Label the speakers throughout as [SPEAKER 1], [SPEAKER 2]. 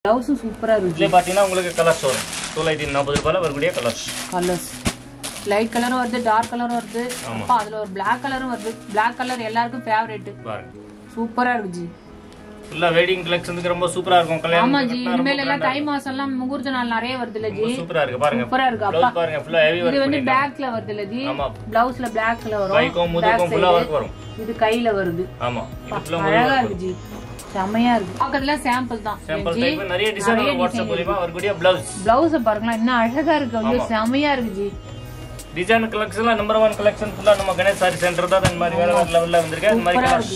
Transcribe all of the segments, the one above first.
[SPEAKER 1] பிளவுஸும் சூப்பரா இருக்கு
[SPEAKER 2] இதுலேயே பார்த்தீங்கன்னா உங்களுக்கு கலர்ஸ் வரும் தொள்ளாயிரத்தி நாற்பது ரூபாயில் வரக்கூடிய கலர்ஸ்
[SPEAKER 1] கலர்ஸ் லைட் கலரும் வருது டார்க் கலரும் வருது அப்பா அதுல ஒரு பிளாக் கலரும் வருது பிளாக் கலர் எல்லாருக்கும் ஃபேவரட்
[SPEAKER 2] பாருங்க
[SPEAKER 1] சூப்பரா இருக்கு ஜி
[SPEAKER 2] ஃபுல்லாக வெட்டிங் கலெக்ஷனுக்கு ரொம்ப சூப்பராக இருக்கும்
[SPEAKER 1] ஆமா ஜி
[SPEAKER 2] கல்யாணம்
[SPEAKER 1] இனிமேல் எல்லாம் தை மாசம் எல்லாம் முகூர்த்த நாள் நிறைய வருது இல்ல ஜி
[SPEAKER 2] சூப்பராக இருக்கு பாருங்க
[SPEAKER 1] சூப்பரா இருக்கு அப்பா
[SPEAKER 2] ப்ளவுஸ் பாருங்க ஃபுல்லாக ஹெவி
[SPEAKER 1] இது
[SPEAKER 2] ஒர்க்
[SPEAKER 1] வந்து பேக்ல வருது இல்ல ஜி
[SPEAKER 2] ஆமா
[SPEAKER 1] பிளவுஸ்ல பிளாக்ல வரும்
[SPEAKER 2] கைக்கும் முதுக்கும் ஃபுல்லாக ஒர்க் வரும்
[SPEAKER 1] இது கையில வருது
[SPEAKER 2] ஆமா இது ஃபுல்லாக
[SPEAKER 1] அழகா இருக்கு ஜி செம்மையா இருக்கு பக்கத்துல சாம்பிள் தான்
[SPEAKER 2] சாம்பிள் டைப் நிறைய டிசைன் வாட்ஸ்அப் மூலியமா வரக்கூடிய பிளவுஸ்
[SPEAKER 1] பிளவுஸ பாருங்களேன் இன்னும் அழகா இருக்கு வந்து செம்மையா இருக்கு ஜி
[SPEAKER 2] டிசைன் கலெக்ஷன்ல நம்பர் ஒன் கலெக்ஷன் ஃபுல்லா நம்ம கணேஷ் சாரி சென்டர் தான் இந்த மாதிரி வேற வேற லெவல்ல வந்திருக்கு இந்த மாதிரி கலர்ஸ்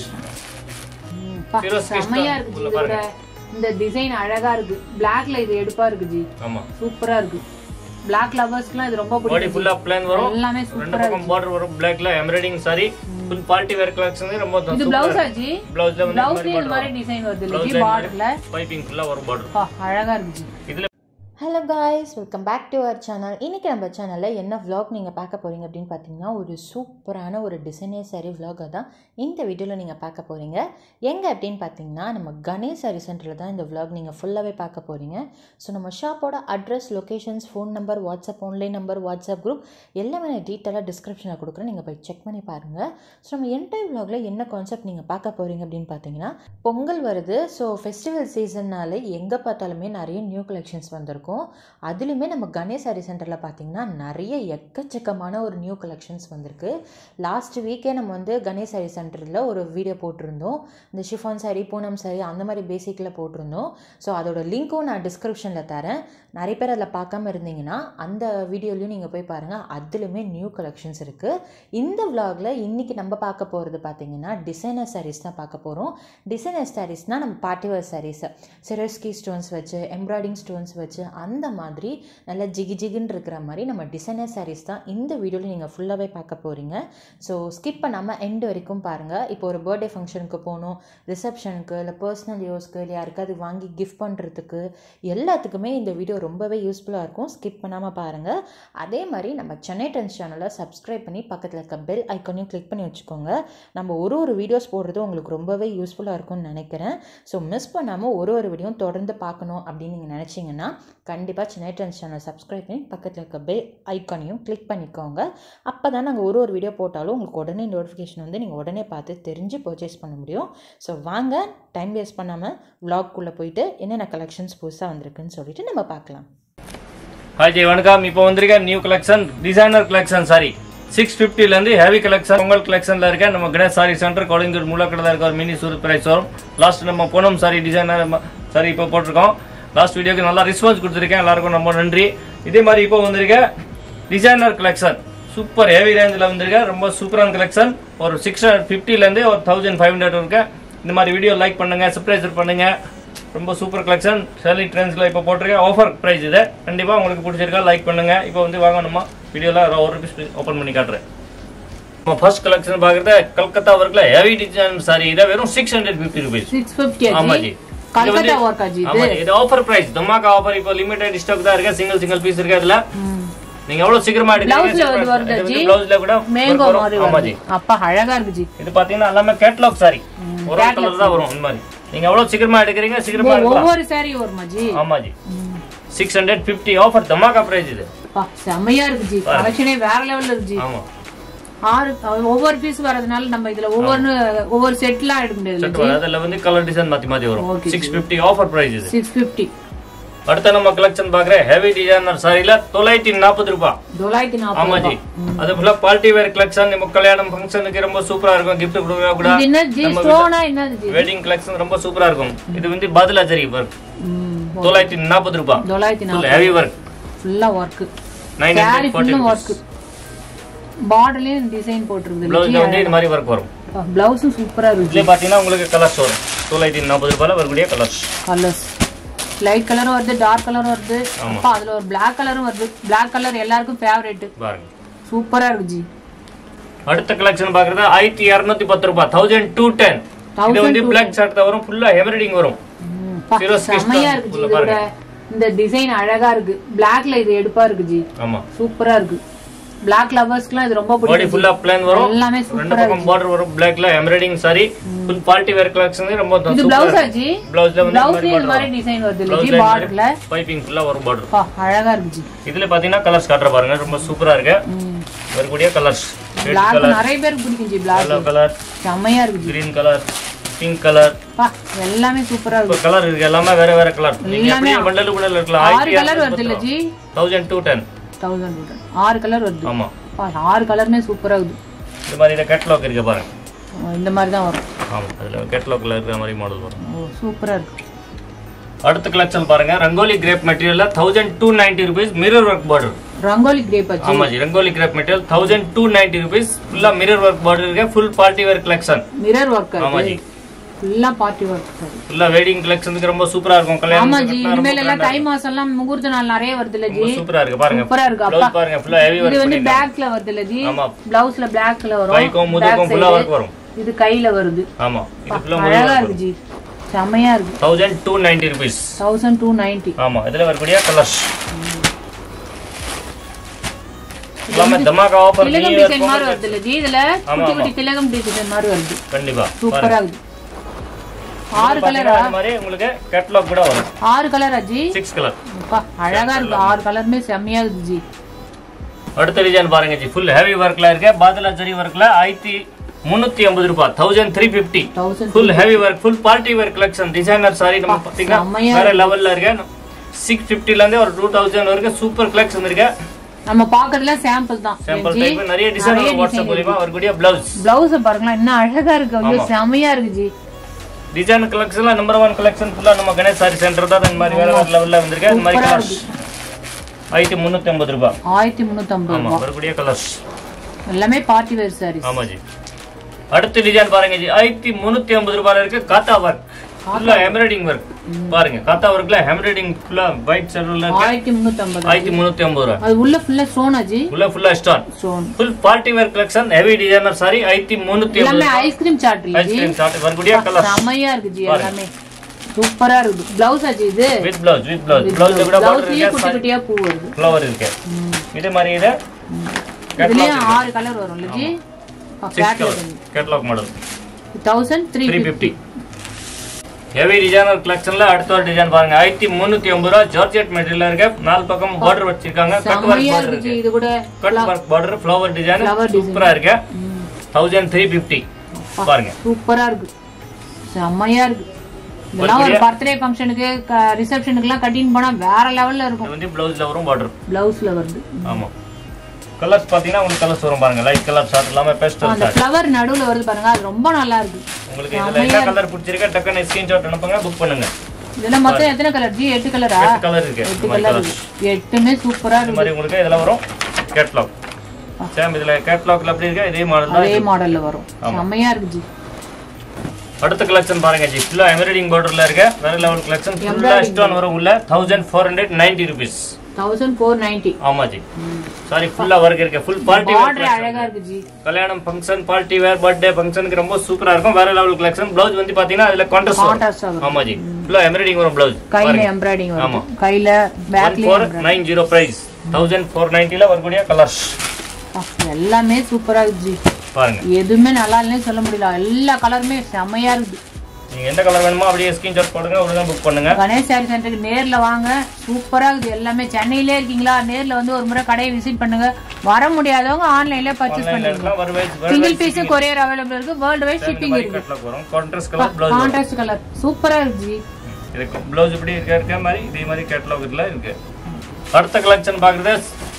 [SPEAKER 1] ம், பா,
[SPEAKER 2] Firoz Krishna
[SPEAKER 1] செம்மையா இருக்கு ஜி
[SPEAKER 2] உள்ள
[SPEAKER 1] இதோட இந்த டிசைன் அழகா இருக்கு பிளாக்ல இது எடுப்பா இருக்கு ஜி
[SPEAKER 2] ஆமா
[SPEAKER 1] சூப்பரா இருக்கு பிளாக் லவர்ஸ்க்குலாம் இது ரொம்ப
[SPEAKER 2] பாடி
[SPEAKER 1] பிடிக்கும்
[SPEAKER 2] ஃபுல்லா பிளான் வரும்
[SPEAKER 1] எல்லாமே
[SPEAKER 2] ரெண்டு
[SPEAKER 1] சூப்பரா
[SPEAKER 2] பக்கம் பார்டர் வரும் பிளாக்ல embroidering sari full party wear collection ரொம்ப
[SPEAKER 1] இது பிளவுஸ் ஆச்சு
[SPEAKER 2] பிளவுஸ்ல வந்து
[SPEAKER 1] பிளவுஸ்லயே இந்த மாதிரி டிசைன் வருது இல்ல ஜி
[SPEAKER 2] Blouse ல
[SPEAKER 1] பார்டர்ல
[SPEAKER 2] பைப்பிங் ஃபுல்லா வரும் பார்டர்
[SPEAKER 1] பா அழகா இருக்கு ஜி
[SPEAKER 2] இதுல
[SPEAKER 3] hello guys welcome back to our channel இன்றைக்கி நம்ம சேனலில் என்ன vlog நீங்கள் பார்க்க போகிறீங்க அப்படின்னு பார்த்தீங்கன்னா ஒரு சூப்பரான ஒரு டிசைனர் சாரி vlog தான் இந்த வீடியோவில் நீங்கள் பார்க்க போகிறீங்க எங்கே அப்படின்னு பார்த்தீங்கன்னா நம்ம கணேஷ் சாரி சென்டரில் தான் இந்த vlog நீங்கள் ஃபுல்லாகவே பார்க்க போகிறீங்க ஸோ நம்ம ஷாப்போட address locations phone number WhatsApp online number WhatsApp group எல்லாமே நான் டீட்டெயிலாக டிஸ்கிரிப்ஷனில் கொடுக்குறேன் நீங்கள் போய் செக் பண்ணி பாருங்கள் ஸோ நம்ம என்டையர் vlogல என்ன கான்செப்ட் நீங்கள் பார்க்க போகிறீங்க அப்படின்னு பார்த்தீங்கன்னா பொங்கல் வருது ஸோ ஃபெஸ்டிவல் சீசன்னால எங்கே பார்த்தாலுமே நிறைய நியூ கலெக்ஷன்ஸ் வந்திருக்கும் அதுலேயுமே நம்ம கணேஷ் சாரி சென்டரில் பார்த்தீங்கன்னா நிறைய எக்கச்சக்கமான ஒரு நியூ கலெக்ஷன்ஸ் வந்திருக்கு லாஸ்ட் வீக்கே நம்ம வந்து கணேஷ் சாரி சென்டரில் ஒரு வீடியோ போட்டிருந்தோம் இந்த ஷிஃபான் சாரி பூனம் சாரி அந்த மாதிரி பேசிக்கில் போட்டிருந்தோம் ஸோ அதோட லிங்க்கும் நான் டிஸ்கிரிப்ஷனில் தரேன் நிறைய பேர் அதில் பார்க்காம இருந்தீங்கன்னா அந்த வீடியோலையும் நீங்கள் போய் பாருங்கள் அதுலேயுமே நியூ கலெக்ஷன்ஸ் இருக்குது இந்த vlogல இன்னைக்கு நம்ம பார்க்க போகிறது பார்த்தீங்கன்னா டிசைனர் sarees தான் பார்க்க போகிறோம் டிசைனர் சாரீஸ்னால் நம்ம பார்ட்டிவேர் sarees சிரஸ்கி ஸ்டோன்ஸ் வச்சு எம்ப்ராய்டிஙங் ஸ்டோன்ஸ் வச்சு அந்த மாதிரி நல்லா ஜிகி ஜிகின்னு இருக்கிற மாதிரி நம்ம டிசைனர் sarees தான் இந்த வீடியோவில் நீங்கள் ஃபுல்லாகவே பார்க்க போகிறீங்க ஸோ ஸ்கிப் பண்ணாமல் எண்ட் வரைக்கும் பாருங்கள் இப்போ ஒரு பர்த்டே ஃபங்க்ஷனுக்கு போகணும் ரிசப்ஷனுக்கு இல்லை பர்சனல் யூஸ்க்கு இல்லை யாருக்காவது வாங்கி கிஃப்ட் பண்ணுறதுக்கு எல்லாத்துக்குமே இந்த வீடியோ ரொம்பவே யூஸ்ஃபுல்லாக இருக்கும் ஸ்கிப் பண்ணாமல் பாருங்கள் அதே மாதிரி நம்ம சென்னை டென்ஸ் சேனலை சப்ஸ்கிரைப் பண்ணி பக்கத்தில் இருக்க பெல் ஐக்கனையும் கிளிக் பண்ணி வச்சுக்கோங்க நம்ம ஒரு ஒரு வீடியோஸ் போடுறது உங்களுக்கு ரொம்பவே யூஸ்ஃபுல்லாக இருக்கும்னு நினைக்கிறேன் ஸோ மிஸ் பண்ணாமல் ஒரு ஒரு வீடியோ தொடர்ந்து பார்க்கணும் அப்படின்னு நீங்கள் நினச்சிங்கன்னா கண்டிப்பாக சென்னை டென்ஸ் சேனலை சப்ஸ்கிரைப் பண்ணி பக்கத்தில் இருக்க பெல் ஐக்கானையும் கிளிக் பண்ணிக்கோங்க அப்போ தான் நாங்கள் ஒரு ஒரு வீடியோ போட்டாலும் உங்களுக்கு உடனே நோட்டிஃபிகேஷன் வந்து நீங்கள் உடனே பார்த்து தெரிஞ்சு பர்ச்சேஸ் பண்ண முடியும் ஸோ வாங்க டைம் வேஸ்ட் பண்ணாமல் vlog-குள்ளே போயிட்டு என்னென்ன கலெக்ஷன்ஸ் புதுசாக வந்திருக்குன்னு சொல்லிட்டு நம்ம பார்க்கலாம்
[SPEAKER 2] ஹாய் ஜெய் வணக்கம் இப்போ வந்திருக்க new collection designer collection sari six இருந்து ஹெவி கலெக்ஷன் பொங்கல் கலெக்ஷன்ல இருக்க நம்ம கணேஷ் சாரி சென்டர் கோலிங்கூர் மூலக்கடல இருக்க ஒரு மினி சூரத் பிரைஸ் வரும் லாஸ்ட் நம்ம பூனம் சாரி டிசைனர் சாரி இப்போ போட்டிருக்கோம் லாஸ்ட் வீடியோக்கு நல்லா ரெஸ்பான்ஸ் கொடுத்துருக்கேன் எல்லாருக்கும் ரொம்ப நன்றி இதே மாதிரி இப்போ வந்திருக்க டிசைனர் கலெக்ஷன் சூப்பர் ஹெவி ரேஞ்சில் வந்திருக்க ரொம்ப சூப்பரான கலெக்ஷன் ஒரு சிக்ஸ் ஹண்ட்ரட் இருந்து ஒரு தௌசண்ட் ஃபைவ் ஹண்ட்ரட் இருக்க இந்த மாதிரி வீடியோ லைக் பண்ணுங்க சப்ஸ்கிரைப் பண்ணுங்க ரொம்ப சூப்பர் கலெக்ஷன் சேலரி ட்ரெண்ட்ஸில் இப்போ போட்டிருக்கேன் ஆஃபர் ப்ரைஸ் இது கண்டிப்பாக உங்களுக்கு பிடிச்சிருக்கா லைக் பண்ணுங்க இப்போ வந்து வாங்கணுமா வீடியோவில் ஒரு பீஸ் ஓப்பன் பண்ணி காட்டுறேன் நம்ம ஃபர்ஸ்ட் கலெக்ஷன் பார்க்குறது கல்கத்தா ஒர்க்கில் ஹெவி டிசைன் சாரி இதை வெறும் six hundred fifty rupees
[SPEAKER 1] six fifty
[SPEAKER 2] ஆமா ஜி இது வந்து-
[SPEAKER 1] கல்கத்தா ஒர்க் ஆச்சு
[SPEAKER 2] ஆமா ஜி, இது ஆஃபர் பிரைஸ் தமாக்கா ஆஃபர் இப்போ லிமிடெட் ஸ்டாக் தான் இருக்கு சிங்கிள் சிங்கிள் பீஸ் இருக்கு அதுல நீங்க எவ்வளவு சீக்கிரமா
[SPEAKER 1] பிளவுஸ்ல வந்து வருது ஜி
[SPEAKER 2] பிளவுஸ்ல கூட
[SPEAKER 1] மேங்கோ
[SPEAKER 2] work வரும்.
[SPEAKER 1] மாதிரி
[SPEAKER 2] ஆமா
[SPEAKER 1] வருது
[SPEAKER 2] ஜி
[SPEAKER 1] அப்பா அழகா இருக்கு ஜி
[SPEAKER 2] இது பாத்தீங்கன்னா எல்லாமே கேட்லாக் சாரி ஒரு கலர் தான் வரும் இந்த மாதிரி நீங்க எவ்வளவு சீக்கிரமா எடுக்கிறீங்க சீக்கிரமா எடுக்கலாம்
[SPEAKER 1] ஒவ்வொரு சாரி வருமா ஜி
[SPEAKER 2] ஆமா ji six hundred fifty offer தமாக்கா பிரைஸ் இது
[SPEAKER 1] அப்பா செம்மையா இருக்கு ஜி கலெக்ஷனே வேற லெவல்ல இருக்கு ஜி
[SPEAKER 2] ஆமா
[SPEAKER 1] ஆறு ஒவ்வொரு பீஸ் வரதுனால நம்ம இதுல ஒவ்வொரு ஒவ்வொரு செட்லாம் எடுக்க முடியாது
[SPEAKER 2] செட் வரும் அதுல வந்து கலர் டிசைன் மாத்தி மாத்தி வரும்
[SPEAKER 1] Okay,
[SPEAKER 2] six fifty offer price இது
[SPEAKER 1] சிக்ஸ் பிப்டி
[SPEAKER 2] அடுத்த நம்ம கலெக்ஷன் பாக்குற ஹெவி டிசைனர் சாரில தொள்ளாயிரத்தி நாற்பது ரூபாய்
[SPEAKER 1] தொள்ளாயிரத்தி
[SPEAKER 2] ஆமா
[SPEAKER 1] நாற்பது
[SPEAKER 2] ஜி அது ஃபுல்லா பார்ட்டி வேர் கலெக்ஷன் நம்ம கல்யாணம் ஃபங்க்ஷனுக்கு ரொம்ப சூப்பரா இருக்கும் gift கொடுக்க கூட
[SPEAKER 1] இது என்ன ஜி ஸ்டோனா என்னது ஜி
[SPEAKER 2] வெட்டிங் கலெக்ஷன் ரொம்ப சூப்பரா இருக்கும் இது வந்து பதிலாச்சரி ஒர்க்
[SPEAKER 1] ம்,
[SPEAKER 2] தொள்ளாயிரத்தி நாற்பது ரூபாய்
[SPEAKER 1] தொள்ளாயிரத்தி நாற்பது
[SPEAKER 2] ஹெவி ஒர்க்
[SPEAKER 1] ஃபுல்லா ஒர்க்
[SPEAKER 2] நைன்
[SPEAKER 1] சாரி
[SPEAKER 2] ஹண்ட்ரட்
[SPEAKER 1] ஃபுல்லும் ஒர்க் பார்டர்லயும் டிசைன் போட்டிருக்கு
[SPEAKER 2] பிளவுஸ் வந்து இது மாதிரி ஒர்க் வரும்
[SPEAKER 1] பிளவுஸும் சூப்பரா இருக்கு
[SPEAKER 2] இதுல பாத்தீங்கன்னா உங்களுக்கு கலர்ஸ் வரும் தொள்ளாயிரத்தி நாற்பது ரூபாயில வரக்கூடிய கலர்ஸ்
[SPEAKER 1] கலர்ஸ் லைட் கலரும் வருது டார்க் கலரும் வருது
[SPEAKER 2] ஆமா.
[SPEAKER 1] அப்பா அதுல ஒரு பிளாக் கலரும் வருது பிளாக் கலர் எல்லாருக்கும் ஃபேவரட்
[SPEAKER 2] பாருங்க
[SPEAKER 1] சூப்பரா இருக்கு ஜி
[SPEAKER 2] அடுத்த கலெக்ஷன் பாக்குறது ஆயிரத்தி இருநூத்தி பத்து ரூபாய் தௌசண்ட் டூ டென் இது வந்து பிளாக் ஷர்ட் தான் வரும் ஃபுல்லா எம்ப்ராய்டிங் வரும்
[SPEAKER 1] ம், பா,
[SPEAKER 2] Firoz Krishna
[SPEAKER 1] செம்மையா இருக்கு ஜி
[SPEAKER 2] உள்ள
[SPEAKER 1] இதோட இந்த டிசைன் அழகா இருக்கு பிளாக்ல இது எடுப்பா இருக்கு ஜி
[SPEAKER 2] ஆமா
[SPEAKER 1] சூப்பரா இருக்கு பிளாக் லவர்ஸ்க்குலாம் இது ரொம்ப
[SPEAKER 2] பாடி
[SPEAKER 1] பிடிக்கும்
[SPEAKER 2] ஃபுல்லா பிளான் வரும்
[SPEAKER 1] எல்லாமே
[SPEAKER 2] ரெண்டு
[SPEAKER 1] சூப்பரா
[SPEAKER 2] பக்கம் பார்டர் வரும் பிளாக்ல embroidering sari full party wear collection ரொம்ப
[SPEAKER 1] இது பிளவுஸ் ஆச்சு
[SPEAKER 2] பிளவுஸ்ல வந்து
[SPEAKER 1] பிளவுஸ்லயும் இது மாதிரி டிசைன் வருது இல்ல ஜி பார்டர்ல
[SPEAKER 2] பைப்பிங் ஃபுல்லா வரும் பார்டர்
[SPEAKER 1] பா அழகா இருக்கு ஜி
[SPEAKER 2] இதுல பாத்தீங்கன்னா கலர்ஸ் காட்டுற பாருங்க ரொம்ப சூப்பரா இருக்கு வரக்கூடிய கலர்ஸ் ரெட்
[SPEAKER 1] பிளாக்
[SPEAKER 2] கலர்
[SPEAKER 1] நிறைய பேருக்கு பிடிக்கும் ஜி பிளாக்
[SPEAKER 2] yellow கலர்
[SPEAKER 1] செம்மையா இருக்கு ji
[SPEAKER 2] green colour pink colour
[SPEAKER 1] பா எல்லாமே சூப்பரா இருக்கு
[SPEAKER 2] கலர் இருக்கு எல்லாமே வேற வேற கலர் நீங்க அப்படியே பண்டல் கூட இருக்கலாம்
[SPEAKER 1] ஆறு கலர் வருது இல்ல ji
[SPEAKER 2] thousand two ten
[SPEAKER 1] thousand ஆறு கலர் வருது
[SPEAKER 2] ஆமா
[SPEAKER 1] பா ஆறு கலருமே சூப்பரா இருக்குது
[SPEAKER 2] இந்த மாதிரி இந்த கேட்லாக் இருக்கு பாருங்க
[SPEAKER 1] இந்த மாதிரி தான் வரும்
[SPEAKER 2] ஆமா அதுல கேட்லாக்ல இருக்கிற மாதிரி மாடல் வரும்
[SPEAKER 1] ஓ சூப்பரா இருக்கு
[SPEAKER 2] அடுத்த கலெக்ஷன் பாருங்க ரங்கோலி கிரேப் மெட்டீரியல்ல thousand two ninety rupees mirror work border
[SPEAKER 1] Rangoli crepe ஆச்சு
[SPEAKER 2] ஆமா ji Rangoli crepe material thousand two ninety rupees ஃபுல்லா மிரர் ஒர்க் பார்டர் இருக்கு full party wear collection
[SPEAKER 1] mirror work
[SPEAKER 2] ஆமா ஜி
[SPEAKER 1] ஃபுல்லா பார்ட்டி ஒர்க் சரி
[SPEAKER 2] ஃபுல்லா வெட்டிங் கலெக்ஷனுக்கு ரொம்ப சூப்பரா இருக்கும்
[SPEAKER 1] ஆமா
[SPEAKER 2] கல்யாணம்
[SPEAKER 1] ஜி இனிமேல் எல்லாம் தை மாசம் எல்லாம் முகூர்த்த நாள் நிறைய வருது இல்ல ஜி
[SPEAKER 2] சூப்பரா இருக்கு பாருங்க
[SPEAKER 1] சூப்பரா இருக்கு அப்பா
[SPEAKER 2] ப்ளவுஸ் பாருங்க ஃபுல்லா ஹெவி
[SPEAKER 1] இது
[SPEAKER 2] ஒர்க்
[SPEAKER 1] வந்து பேக்ல வருது இல்ல ஜி
[SPEAKER 2] ஆமா.
[SPEAKER 1] பிளவுஸ்ல பிளாக்ல வரும்
[SPEAKER 2] கைக்கும் முதுகும் ஃபுல்லா ஒர்க் வரும்
[SPEAKER 1] இது கையில வருது
[SPEAKER 2] ஆமா இது ஃபுல்லா
[SPEAKER 1] அழகா இருக்கு ஜி செம்மையா இருக்கு
[SPEAKER 2] thousand two ninety rupees
[SPEAKER 1] thousand two ninety
[SPEAKER 2] ஆமா இதுல வரக்கூடிய கலர்ஸ் எல்லாமே தமாகா ஆஃபர்
[SPEAKER 1] திலகம் டிசைன் மாதிரி வருது இல்ல ஜி இதுல குட்டி குட்டி திலகம் டிசைன் மாதிரி வருது
[SPEAKER 2] கண்டிப்பா
[SPEAKER 1] சூப்பரா இருக்கு ஆறு கலர்
[SPEAKER 2] பாத்தீங்கன்னா இந்த மாதிரி உங்களுக்கு கேட்லாக் கூட வரும்
[SPEAKER 1] ஆறு கலரா ஜி
[SPEAKER 2] சிக்ஸ் கலர்
[SPEAKER 1] அப்பா அழகா இருக்கு ஆறு கலருமே செம்மையா இருக்கு ஜி
[SPEAKER 2] அடுத்த டிசைன் பாருங்க ஜி ஃபுல் ஹெவி ஒர்க்ல இருக்கு பாதலா ஜரி ஒர்க்ல ஆயிரத்தி முன்னூத்தி ஐம்பது ரூபாய் thousand three fifty
[SPEAKER 1] thousand
[SPEAKER 2] full heavy work full party work collection designer sari நம்ம பாத்தீங்கன்னா
[SPEAKER 1] செம்மையா
[SPEAKER 2] வேற லெவல்ல இருக்கு சிக்ஸ் பிப்டில இருந்து ஒரு டூ தௌசண்ட் வரைக்கும் சூப்பர் கலெக்ஷன் இருக்கு
[SPEAKER 1] நம்ம பாக்குறதுல சாம்பிள் தான்
[SPEAKER 2] சாம்பிள் டைப் நிறைய டிசைன் வாட்ஸ்அப் மூலியமா வரக்கூடிய பிளவுஸ்
[SPEAKER 1] பிளவுஸ் பாருங்களேன் என்ன அழகா இருக்கு ஐயோ செம்மையா இருக்கு ஜி
[SPEAKER 2] டிசைன் கலெக்ஷன்ல நம்பர் ஒன் கலெக்ஷன் ஃபுல்லா நம்ம கணேஷ் சாரி சென்டர் தான் இந்த மாதிரி வேற வேற லெவல்ல வந்திருக்கு இந்த மாதிரி கலர்ஸ் ஆயிரத்தி முன்னூத்தி ஐம்பது ரூபாய்
[SPEAKER 1] ஆயிரத்தி முன்னூத்தி ஐம்பது
[SPEAKER 2] ஆமா வரக்கூடிய கலர்ஸ்
[SPEAKER 1] எல்லாமே பார்ட்டி வேர் சாரீஸ்
[SPEAKER 2] ஆமா ஜி அடுத்த டிசைன் பாருங்க ஜி ஆயிரத்தி முன்னூத்தி ஐம்பது ரூபாயில இருக்கு காத்தா ஒர்க் ஃபுல்லா எம்ப்ராய்டிங் ஒர்க் பாருங்க காத்தா ஒர்க்ல எம்ப்ராய்டிங் ஃபுல்லா ஒயிட் சர்வல்ல இருக்கு
[SPEAKER 1] ஆயிரத்தி முன்னூத்தி ஐம்பது
[SPEAKER 2] ஆயிரத்தி முன்னூத்தி ஐம்பது ரூபாய்
[SPEAKER 1] அது உள்ள ஃபுல்லா ஸ்டோனா ஜி
[SPEAKER 2] உள்ள ஃபுல்லா star
[SPEAKER 1] stone
[SPEAKER 2] full party wear collection heavy designer sari ஆயிரத்தி முன்னூத்தி ஐம்பது
[SPEAKER 1] எல்லாமே ஐஸ்கிரீம் சாட் இல்ல ஜி
[SPEAKER 2] ஐஸ்கிரீம் சாட் வரக்கூடிய கலர்
[SPEAKER 1] செம்மையா இருக்கு ஜி எல்லாமே சூப்பரா இருக்கு பிளவுஸ் ஆச்சு இது
[SPEAKER 2] with blouse with blouse blouse கூட பார்டர்
[SPEAKER 1] பிளவுஸ்லயே
[SPEAKER 2] இருக்கு
[SPEAKER 1] குட்டி குட்டியா பூ வருது
[SPEAKER 2] ஃப்ளவர் இருக்கு இது மாதிரி இது
[SPEAKER 1] இதுலயும் ஆறு கலர் வரும் இல்ல ji
[SPEAKER 2] six colour catalogue model
[SPEAKER 1] thousand three
[SPEAKER 2] three fifty heavy designer கலெக்ஷன்ல அடுத்த ஒரு டிசைன் பாருங்க ஆயிரத்தி முன்னூத்தி ஐம்பது ரூபா ஜார்ஜெட் மெட்டீரியல் இருக்கு நாலு பக்கம் பார்டர் வச்சிருக்காங்க கட் ஒர்க்
[SPEAKER 1] செம்மையா
[SPEAKER 2] பார்டர்
[SPEAKER 1] இருக்கு ஜி
[SPEAKER 2] இருக்கு
[SPEAKER 1] இது கூட
[SPEAKER 2] cut work border flower design
[SPEAKER 1] Flower design.
[SPEAKER 2] சூப்பரா இருக்கு தௌசண்ட் த்ரீ ஃபிஃப்டி பாருங்க
[SPEAKER 1] சூப்பரா இருக்கு செம்மையா இருக்கு இதெல்லாம் ஒரு பர்த்டே ஃபங்க்ஷனுக்கு ரிசப்ஷனுக்கு எல்லாம் கட்டின்னு போனா வேற லெவல்ல இருக்கும்
[SPEAKER 2] இது வந்து பிளவுஸ்ல வரும் பார்டர்
[SPEAKER 1] பிளவுஸ்ல வருது
[SPEAKER 2] ஆமா கலர்ஸ் பாத்தீங்கன்னா உங்களுக்கு கலர்ஸ் வரும் பாருங்க லைட் கலர் ஷார்ட் எல்லாமே பேஸ்டல்
[SPEAKER 1] அந்த ஃப்ளவர் நடுவுல வருது பாருங்க அது ரொம்ப நல்லா இருக்கு
[SPEAKER 2] உங்களுக்கு இதுல என்ன கலர் பிடிச்சிருக்கா டக்குன்னு ஸ்கிரீன்ஷாட் அனுப்புங்க புக் பண்ணுங்க
[SPEAKER 1] இதெல்லாம் மொத்தம் எத்தனை கலர் ஜி எட்டு கலரா
[SPEAKER 2] எட்டு கலர் இருக்கு
[SPEAKER 1] எட்டு
[SPEAKER 2] இந்த மாதிரி
[SPEAKER 1] கலர்
[SPEAKER 2] கலர்ஸ்
[SPEAKER 1] எட்டுமே சூப்பரா
[SPEAKER 2] இந்த
[SPEAKER 1] இருக்கு
[SPEAKER 2] மாதிரி உங்களுக்கு இதுல வரும் கேட்லாக் சேம் இதுல கேட்லாக்ல எப்படி இருக்கா இதே மாடல் தான்
[SPEAKER 1] அதே மாடல்ல வரும் செம்மையா இருக்கு ஜி
[SPEAKER 2] அடுத்த கலெக்ஷன் பாருங்க ஜி ஃபுல்லா எம்ப்ராய்டிங் பார்டர்ல இருக்க வேற லெவல் கலெக்ஷன் ஃபுல்லா ஸ்டோன் வரும் உள்ள thousand four hundred ninety rupees
[SPEAKER 1] thousand four ninety
[SPEAKER 2] ஆமா ஜி சாரி ஃபுல்லா ஒர்க் இருக்கு ஃபுல் பார்ட்டி
[SPEAKER 1] பார்டர் அழகா இருக்கு ஜி
[SPEAKER 2] கல்யாணம் ஃபங்க்ஷன் பார்ட்டி வேர் பர்த்டே ஃபங்க்ஷனுக்கு ரொம்ப சூப்பரா இருக்கும் வேற லெவல் கலெக்ஷன் பிளவுஸ் வந்து பாத்தீங்கன்னா அதுல கான்ட்ராஸ்ட் வரும்
[SPEAKER 1] கான்ட்ராஸ்ட் வரும்
[SPEAKER 2] ஆமா ஜி ஃபுல்லா எம்ப்ராய்டிஙங் வரும் பிளவுஸ்
[SPEAKER 1] கையில எம்ப்ராய்டிங்
[SPEAKER 2] ஆமா.
[SPEAKER 1] வரும் கையில
[SPEAKER 2] ஒன்
[SPEAKER 1] பேக்லயும்
[SPEAKER 2] four nine zero price thousand four நைன்டில வரக்கூடிய கலர்ஸ்
[SPEAKER 1] எல்லாமே சூப்பரா இருக்கு ஜி
[SPEAKER 2] பாருங்க
[SPEAKER 1] எதுவுமே நல்லா இல்லைன்னு சொல்ல முடியல எல்லா கலருமே செம்மையா இருக்குது
[SPEAKER 2] நீங்க எந்த கலர் வேணுமோ அப்படியே ஸ்கிரீன்ஷாட் போடுங்க உடனே புக் பண்ணுங்க
[SPEAKER 1] கணேஷ் சாரி சென்டருக்கு நேர்ல வாங்க சூப்பரா இருக்குது எல்லாமே சென்னையிலே இருக்கீங்களா நேர்ல வந்து ஒரு முறை கடையை விசிட் பண்ணுங்க வர முடியாதவங்க ஆன்லைன்ல பர்ச்சேஸ்
[SPEAKER 2] ஆன்லைன்ல
[SPEAKER 1] பண்ணுங்க
[SPEAKER 2] இருக்கலாம் வருவேஜ்
[SPEAKER 1] சிங்கிள் பீஸ் கொரியர் அவைலபிள் இருக்கு வேர்ல்டு வைட் ஷிப்பிங் இருக்கு
[SPEAKER 2] கட்லாக் வரும் contrast colour blouse
[SPEAKER 1] contrast colour சூப்பரா இருக்கு ஜி
[SPEAKER 2] இதுக்கு பிளவுஸ் இப்படி இருக்க இருக்க மாதிரி இதே மாதிரி கேட்டலாக் இதுல இருக்கு அடுத்த கலெக்ஷன் பாக்குறது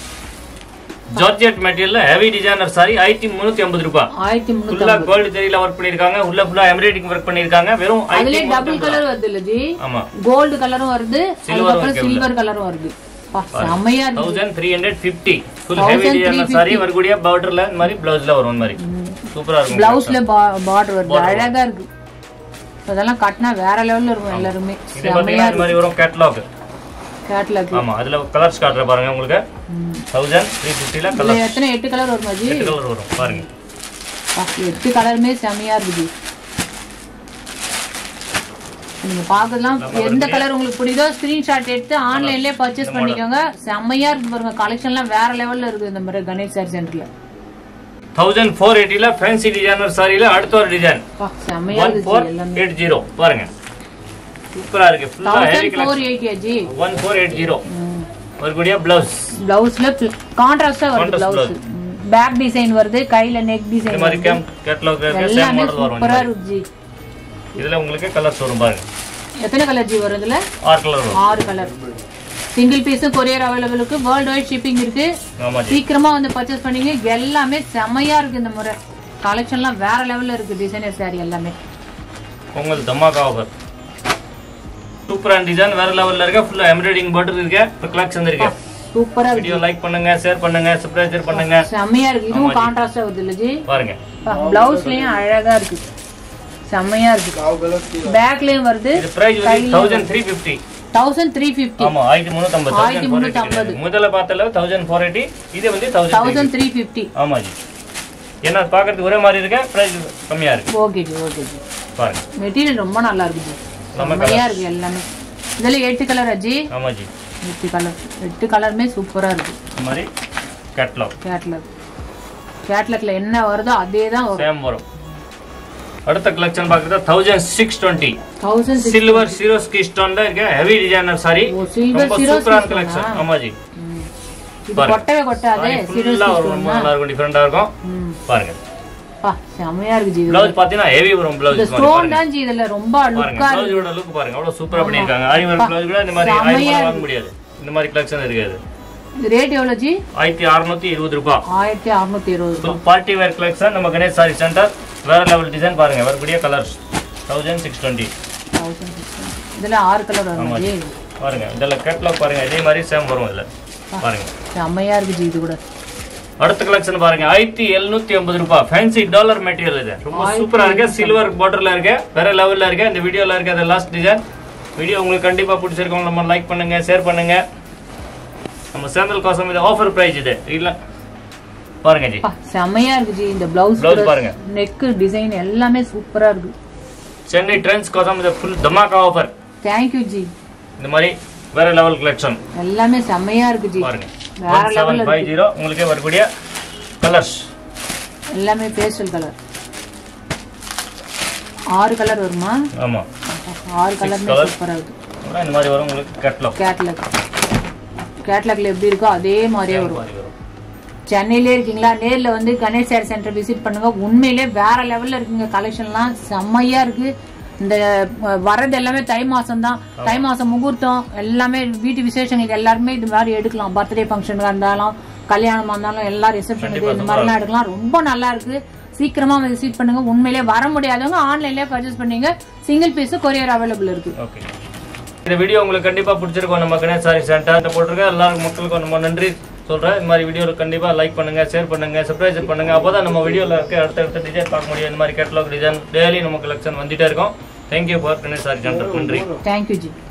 [SPEAKER 2] ஜார்ஜெட் மெட்டீரியல்ல ஹெவி டிசைனர் சாரி ஆயிரத்தி முன்னூத்தி ஐம்பது ரூபாய்
[SPEAKER 1] ஆயிரத்தி முன்னூத்தி
[SPEAKER 2] ஃபுல்லா கோல்டு ஜெரியில ஒர்க் பண்ணிருக்காங்க உள்ள ஃபுல்லா எம்ப்ராய்டிங் ஒர்க் பண்ணிருக்காங்க வெறும்
[SPEAKER 1] அதுலயே
[SPEAKER 2] ஆயிரத்தி
[SPEAKER 1] டபுள் கலர் வருது இல்ல ஜி
[SPEAKER 2] ஆமா
[SPEAKER 1] கோல்டு கலரும் வருது
[SPEAKER 2] Silver
[SPEAKER 1] அதுக்கப்புறம்
[SPEAKER 2] இருக்கு
[SPEAKER 1] சில்வர் கலரும் வருது பா, செம்மையா இருக்கு
[SPEAKER 2] thousand three hundred fifty full heavy designer sari வரக்கூடிய பார்டர்ல இந்த மாதிரி பிளவுஸ்ல வரும் இந்த மாதிரி சூப்பரா இருக்கும்
[SPEAKER 1] பிளவுஸ்ல பார்டர் வருது அழகா இருக்கு அதெல்லாம் கட்டினா வேற லெவல்ல இருக்கும் எல்லாருமே
[SPEAKER 2] இது பாத்தீங்கன்னா இந்த மாதிரி வரும் கேட்டலாக்
[SPEAKER 1] கேட்லாக்
[SPEAKER 2] ஆமா அதுல கலர்ஸ் காட்டுற பாருங்க உங்களுக்கு தௌசண்ட் த்ரீ ஃபிஃப்டில
[SPEAKER 1] இதுல
[SPEAKER 2] கலர்
[SPEAKER 1] எத்தனை எட்டு கலர் வருமா ஜி
[SPEAKER 2] எட்டு கலர் வரும் பாருங்க
[SPEAKER 1] பா, எட்டு கலருமே செம்மையா இருக்குது நீங்க பாக்கலாம் எந்த கலர் உங்களுக்கு பிடிக்குதோ ஸ்கிரீன்ஷாட் எடுத்து ஆன்லைன்லயே பர்ச்சேஸ் பண்ணிக்கோங்க செம்மையா இருக்கு பாருங்க கலெக்ஷன்லாம் வேற லெவல்ல இருக்கு இந்த மாதிரி கணேஷ் சார் சென்டர்ல
[SPEAKER 2] தௌசண்ட் ஃபோர் எயிட்டில ஃபேன்சி டிசைனர் சாரியில அடுத்த ஒரு டிசைன்
[SPEAKER 1] பா, செம்மையா
[SPEAKER 2] ஒன்
[SPEAKER 1] இருக்கு
[SPEAKER 2] ஃபோர்
[SPEAKER 1] ஜி எல்லாமே
[SPEAKER 2] எயிட் ஜீரோ பாருங்க சூப்பரா இருக்கு ஃபுல்லா heavy
[SPEAKER 1] thousand
[SPEAKER 2] colour
[SPEAKER 1] four eighty ji
[SPEAKER 2] one four eight zero ஒரு கூடிய பிளவுஸ்
[SPEAKER 1] பிளவுஸ்ல கான்ட்ராஸ்டா வருது
[SPEAKER 2] Contrast
[SPEAKER 1] பிளவுஸ் பேக் டிசைன் வருது கையில நெக்
[SPEAKER 2] இந்த
[SPEAKER 1] டிசைன்
[SPEAKER 2] மாதிரி கேம் கேட்லாக் சேம்
[SPEAKER 1] எல்லாமே
[SPEAKER 2] மாடல் வரும் இந்த
[SPEAKER 1] சூப்பரா
[SPEAKER 2] மாதிரி.
[SPEAKER 1] இருக்கு ஜி
[SPEAKER 2] இதுல உங்களுக்கு கலர்ஸ் வரும் பாருங்க
[SPEAKER 1] எத்தனை கலர் ஜி வரும் இதுல
[SPEAKER 2] ஆறு கலர் வரும்
[SPEAKER 1] ஆறு கலர் சிங்கிள் பீஸும் கொரியர் அவைலபிள் இருக்கு வேர்ல்டு வைட் ஷிப்பிங் இருக்கு
[SPEAKER 2] ஆமா ஜி
[SPEAKER 1] சீக்கிரமா வந்து பர்ச்சேஸ் பண்ணீங்க எல்லாமே செமையா இருக்கு இந்த முறை கலெக்ஷன்லாம் வேற லெவல்ல இருக்கு டிசைனர் saree எல்லாமே
[SPEAKER 2] பொங்கல் தமாக்கா ஆஃபர் சூப்பரான டிசைன் வேற லெவல்ல இருக்க ஃபுல்லா எம்ப்ராய்டிங் பட்டர் இருக்கு இப்போ கலெக்ஷன் இருக்கு
[SPEAKER 1] சூப்பரா இருக்கு
[SPEAKER 2] வீடியோ லைக் பண்ணுங்க ஷேர் பண்ணுங்க சப்ஸ்கிரைப் பண்ணுங்க
[SPEAKER 1] செமையா இருக்கு இதுவும் கான்ட்ராஸ்டா வருது இல்ல ஜி
[SPEAKER 2] பாருங்க
[SPEAKER 1] பிளவுஸ்லயும் அழகா இருக்கு செமையா இருக்கு பேக்லயும் வருது
[SPEAKER 2] இது பிரைஸ் வந்து thousand three fifty
[SPEAKER 1] thousand three fifty
[SPEAKER 2] ஆமா ஆயிரத்தி முந்நூற்றம்பது
[SPEAKER 1] ஆயிரத்தி முந்நூற்றம்பது.
[SPEAKER 2] முதல்ல பார்த்தல தௌசண்ட் ஃபோர் எயிட்டி இது வந்து தௌசண்ட்
[SPEAKER 1] தௌசண்ட் த்ரீ பிப்டி
[SPEAKER 2] ஆமா ஜி ஏன்னா பார்க்கறதுக்கு ஒரே மாதிரி இருக்க பிரைஸ் கம்மியா இருக்கு
[SPEAKER 1] ஓகே ஜி ஓகே ஜி
[SPEAKER 2] பாருங்க
[SPEAKER 1] மெட்டீரியல் ரொம்ப நல்லா இருக்கு ஜி
[SPEAKER 2] நம்ம
[SPEAKER 1] செம்மையா இருக்கு எல்லாமே இதுல எட்டு கலர் அஜி
[SPEAKER 2] ஆமா ஜி
[SPEAKER 1] எட்டு கலர் எட்டு கலருமே சூப்பரா இருக்கு
[SPEAKER 2] இந்த மாதிரி கேட்லாக்
[SPEAKER 1] கேட்லாக் கேட்லாக்ல என்ன வருதோ அதே தான் வரும்
[SPEAKER 2] சேம் வரும் அடுத்த கலெக்ஷன் பார்க்கறது thousand six twenty
[SPEAKER 1] thousand
[SPEAKER 2] silver Swarovski ஸ்டோன்ல இருக்க ஹெவி டிசைனர் சாரி
[SPEAKER 1] ஓ, silver
[SPEAKER 2] ரொம்ப
[SPEAKER 1] Swarovski
[SPEAKER 2] சூப்பரான
[SPEAKER 1] stone
[SPEAKER 2] கலெக்ஷன்
[SPEAKER 1] ஆ?
[SPEAKER 2] ஆமா ஜி
[SPEAKER 1] இது கொட்டவே கொட்டாது
[SPEAKER 2] ஃபுல்லா வரும் ரொம்ப நல்லா இருக்கும் டிஃபரெண்டா இருக்கும்
[SPEAKER 1] ம்.
[SPEAKER 2] பாருங்க
[SPEAKER 1] பா செமையா இருக்கு ஜி இது
[SPEAKER 2] பிளவுஸ் பாத்தீங்கன்னா ஹெவி வரும் பிளவுஸ்
[SPEAKER 1] இந்த ஸ்டோன் தான் ஜி இதுல ரொம்ப
[SPEAKER 2] பாருங்க
[SPEAKER 1] லுக்கா
[SPEAKER 2] பிளவுஸோட லுக் பாருங்க அவ்வளவு சூப்பரா பண்ணிருக்காங்க ஆரி ஒர்க் பிளவுஸ் கூட இந்த மாதிரி ஆயிரம் ரூபாய் வாங்க முடியாது இந்த மாதிரி கலெக்ஷன் இருக்காது
[SPEAKER 1] இது ரேட் எவ்வளவு ஜி
[SPEAKER 2] ஆயிரத்தி அறுநூத்தி இருபது ரூபாய்
[SPEAKER 1] ஆயிரத்தி அறுநூத்தி இருபது
[SPEAKER 2] ஃபுல் பார்ட்டி வேர் கலெக்ஷன் நம்ம கணேஷ் சாரி சென்டர் வேற லெவல் டிசைன் பாருங்க வரக்கூடிய colours thousand six twenty
[SPEAKER 1] thousand இதுல ஆறு கலர் வரும் ஜி
[SPEAKER 2] பாருங்க இதில் கேட்லாக் பாருங்க இதே மாதிரி சேம் வரும் இதுல பாருங்க
[SPEAKER 1] செம்மையா இருக்கு ஜி இது கூட
[SPEAKER 2] அடுத்த கலெக்ஷன் பாருங்க ஆயிரத்தி எழுநூத்தி ஐம்பது ரூபாய் ஃபேன்சி டாலர் மெட்டீரியல் இது ரொம்ப சூப்பரா இருக்கு சில்வர் பார்டர்ல இருக்கு வேற லெவல்ல இருக்கு இந்த வீடியோல இருக்க அந்த லாஸ்ட் டிசைன் வீடியோ உங்களுக்கு கண்டிப்பா பிடிச்சிருக்கோம் நம்ம லைக் பண்ணுங்க ஷேர் பண்ணுங்க நம்ம சேனல் கோசம் இது ஆஃபர் பிரைஸ் இது இல்ல பாருங்க ஜி
[SPEAKER 1] பா, செம்மையா இருக்கு ஜி இந்த பிளவுஸ்
[SPEAKER 2] Blouse பாருங்க.
[SPEAKER 1] நெக் டிசைன் எல்லாமே சூப்பரா இருக்கு
[SPEAKER 2] சென்னை ட்ரெண்ட்ஸ் கோசம் இது ஃபுல் தமாக்கா ஆஃபர்
[SPEAKER 1] தேங்க்யூ ஜி
[SPEAKER 2] இந்த மாதிரி வேற லெவல் கலெக்ஷன்
[SPEAKER 1] எல்லாமே செம்மையா இருக்கு ஜி
[SPEAKER 2] பாருங்க
[SPEAKER 1] வேற
[SPEAKER 2] ஒன்
[SPEAKER 1] லெவல்ல
[SPEAKER 2] செவன் ஃபைவ் ஜீரோ உங்களுக்கே வரக்கூடிய கலர்ஸ்
[SPEAKER 1] எல்லாமே பேஸ்டல் கலர் ஆறு கலர் வருமா
[SPEAKER 2] ஆமா
[SPEAKER 1] ஆறு கலர்மே
[SPEAKER 2] colour.
[SPEAKER 1] சூப்பரா இருக்கு
[SPEAKER 2] அப்புறம் இந்த மாதிரி வரும் உங்களுக்கு கேட்லாக்
[SPEAKER 1] கேட்லாக் கேட்லாக்ல எப்படி இருக்கோ அதே மாதிரியே வரும்
[SPEAKER 2] மாதிரி வரும்
[SPEAKER 1] சென்னையிலே இருக்கீங்களா நேர்ல வந்து கணேஷ் சேர் சென்டர் விசிட் பண்ணுங்க உண்மையிலே வேற லெவல்ல இருக்குங்க கலெக்ஷன்லாம் செம்மையா இருக்கு இந்த அஹ், வர்றது எல்லாமே தை மாசம் தான் தை மாசம் முகூர்த்தம் எல்லாமே வீட்டு விசேஷங்களுக்கு எல்லாருமே இது மாதிரி எடுக்கலாம் பர்த்டே ஃபங்க்ஷனுக்கு இருந்தாலும் கல்யாணமா இருந்தாலும் எல்லா ரிசப்ஷனுக்கு இந்த மாதிரிலாம் எடுக்கலாம் ரொம்ப நல்லா இருக்கு சீக்கிரமா விசிட் பண்ணுங்க உண்மையிலே வர முடியாதவங்க ஆன்லைன்லயே பர்ச்சேஸ் பண்ணீங்க சிங்கிள் பீஸ் கொரியர் அவைலபிள் இருக்கு
[SPEAKER 2] ஓகே இந்த வீடியோ உங்களுக்கு கண்டிப்பா பிடிச்சிருக்கும் நம்ம கணேஷ் சாரி சென்டர் போட்டிருக்க எல்லாரும் மக்களுக்கும் நம்ம நன்றி சொல்றேன் இந்த மாதிரி வீடியோ கண்டிப்பா லைக் பண்ணுங்க ஷேர் பண்ணுங்க சப்ஸ்கிரைப் பண்ணுங்க அப்பதான் நம்ம வீடியோல இருக்க அடுத்தடுத்த டிசைன் பார்க்க முடியும் இந்த மாதிரி கேட்டலாக் டிசைன் டெய்லி நம்ம கலெக்ஷன் வந்துட்டே இருக்கும் thank you for Ganesh sari centre நன்றி
[SPEAKER 1] தேங்க்யூ ஜி